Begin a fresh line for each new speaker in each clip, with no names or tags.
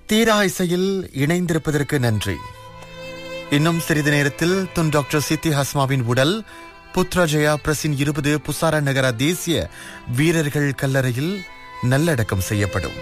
தீரா இசையில் இணைந்திருப்பதற்கு நன்றி இன்னும் சிறிது நேரத்தில் துன் டாக்டர் சித்தி ஹஸ்மாவின் உடல் புத்ரஜயா பிரஸின் இருபது புசாரா நகர தேசிய வீரர்கள் கல்லறையில் நல்லடக்கம் செய்யப்படும்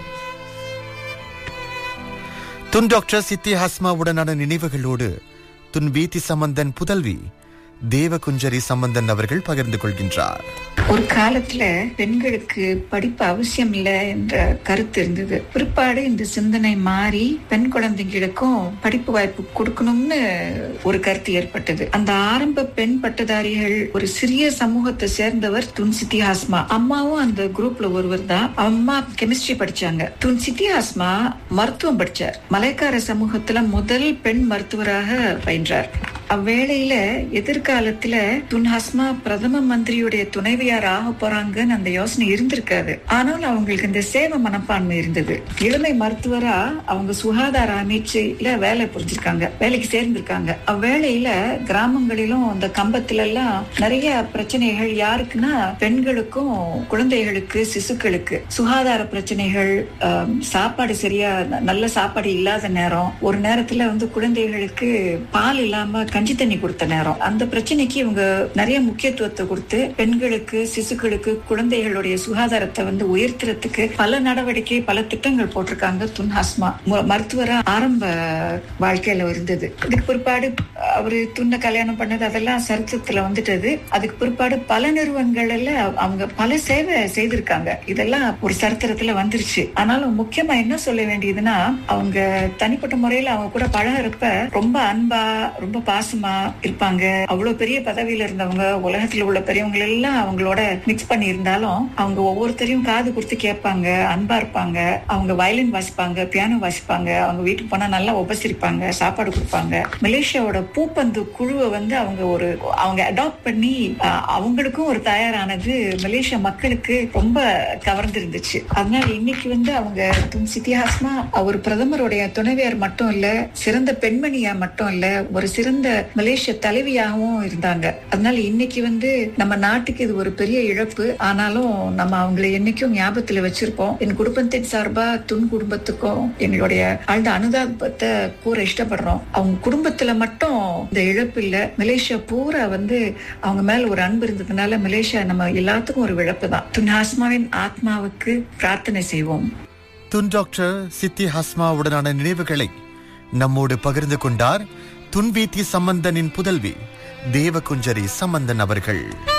துன் டாக்டர் சித்தி ஹஸ்மாவுடனான நினைவுகளோடு துன் வீதி சம்பந்தன் புதல்வி தேவகுஞ்சரி சம்பந்தன் அவர்கள் பகிர்ந்து கொள்கின்றார்
ஒரு காலத்துல பெண்களுக்கு படிப்பு அவசியம் இல்ல என்ற கருத்து இருந்தது பிற்பாடு இந்த சிந்தனை மாறி பெண் குழந்தைங்களுக்கும் படிப்பு வாய்ப்பு கொடுக்கணும்னு ஒரு கருத்து ஏற்பட்டது அந்த ஆரம்ப பெண் பட்டதாரிகள் ஒரு சிறிய சமூகத்தை சேர்ந்தவர் துன் சித்தி ஹாஸ்மா அம்மாவும் அந்த குரூப்ல ஒருவர் தான் அம்மா கெமிஸ்ட்ரி படிச்சாங்க துன் சித்தி ஹாஸ்மா மருத்துவம் படிச்சார் மலைக்கார சமூகத்துல முதல் பெண் மருத்துவராக பயின்றார் அவ்வேளையில எதிர்காலத்துல துன் ஹஸ்மா பிரதம மந்திரியுடைய துணைவியார் ஆக போறாங்கன்னு அந்த யோசனை இருந்திருக்காது ஆனாலும் அவங்களுக்கு இந்த சேவை மனப்பான்மை இருந்தது இளமை மருத்துவரா அவங்க சுகாதார அமைச்சுல வேலை புரிஞ்சிருக்காங்க வேலைக்கு சேர்ந்திருக்காங்க அவ்வேளையில கிராமங்களிலும் அந்த கம்பத்துல எல்லாம் நிறைய பிரச்சனைகள் யாருக்குன்னா பெண்களுக்கும் குழந்தைகளுக்கு சிசுக்களுக்கு சுகாதார பிரச்சனைகள் ஆம், சாப்பாடு சரியா ந- நல்ல சாப்பாடு இல்லாத நேரம் ஒரு நேரத்துல வந்து குழந்தைகளுக்கு பால் இல்லாம கஞ்சி தண்ணி கொடுத்த நேரம் அந்த பிரச்சனைக்கு இவங்க நிறைய முக்கியத்துவத்தை கொடுத்து பெண்களுக்கு சிசுக்களுக்கு குழந்தைகளுடைய சுகாதாரத்தை வந்து உயர்த்துறதுக்கு பல நடவடிக்கை பல திட்டங்கள் போட்டிருக்காங்க துன் ஹாஸ்மா மு- மருத்துவரா ஆரம்ப வாழ்க்கையில இருந்தது இதுக்கு பிற்பாடு அவரு துண்ண கல்யாணம் பண்ணது அதெல்லாம் சரித்திரத்துல வந்துட்டது அதுக்கு பிற்பாடு பல நிறுவனங்கள்ல அவங்க பல சேவை செய்திருக்காங்க இதெல்லாம் ஒரு சரித்திரத்துல வந்துருச்சு ஆனாலும் முக்கியமா என்ன சொல்ல வேண்டியதுன்னா அவங்க தனிப்பட்ட முறையில அவங்க கூட பழகிறப்ப ரொம்ப அன்பா ரொம்ப பாசமா இருப்பாங்க அவ்வளவு பெரிய பதவியில இருந்தவங்க உலகத்துல உள்ள பெரியவங்க எல்லாம் அவங்களோட மிக்ஸ் பண்ணி இருந்தாலும் அவங்க ஒவ்வொருத்தரையும் காது கொடுத்து கேட்பாங்க அன்பா இருப்பாங்க அவங்க வயலின் வாசிப்பாங்க பியானோ வாசிப்பாங்க அவங்க வீட்டுக்கு போனா நல்லா உபசரிப்பாங்க சாப்பாடு கொடுப்பாங்க மலேசியாவோட பூப்பந்து குழுவை வந்து அவங்க ஒரு அவங்க அடாப்ட் பண்ணி அஹ், அவங்களுக்கும் ஒரு தயாரானது மலேசியா மக்களுக்கு ரொம்ப கவர்ந்திருந்துச்சு அதனால இன்னைக்கு வந்து அவங்க துன் சித்தியாசமா அவர் பிரதமருடைய துணைவியார் மட்டும் இல்ல சிறந்த பெண்மணியா மட்டும் இல்ல ஒரு சிறந்த மலேசிய தலைவியாகவும் இருந்தாங்க அதனால இன்னைக்கு வந்து நம்ம நாட்டுக்கு இது ஒரு பெரிய இழப்பு ஆனாலும் நம்ம அவங்களை என்னைக்கும் ஞாபகத்துல வச்சிருப்போம் என் குடும்பத்தின் சார்பா துன் குடும்பத்துக்கும் எங்களுடைய ஆழ்ந்த அனுதாபத்தை கூற இஷ்டப்படுறோம் அவங்க குடும்பத்துல மட்டும் இந்த இழப்பு இல்ல மலேசியா பூரா வந்து அவங்க மேல ஒரு அன்பு இருந்ததுனால மலேசியா நம்ம எல்லாத்துக்கும் ஒரு இழப்பு தான் துன் ஹாஸ்மாவின் ஆத்மாவுக்கு பிரார்த்தனை செய்வோம்
துன் டாக்டர் சித்தி ஹஸ்மாவுடனான நினைவுகளை நம்மோடு பகிர்ந்து கொண்டார் துன்வீத்தி சம்பந்தனின் புதல்வி தேவகுஞ்சரி சம்பந்தன் அவர்கள்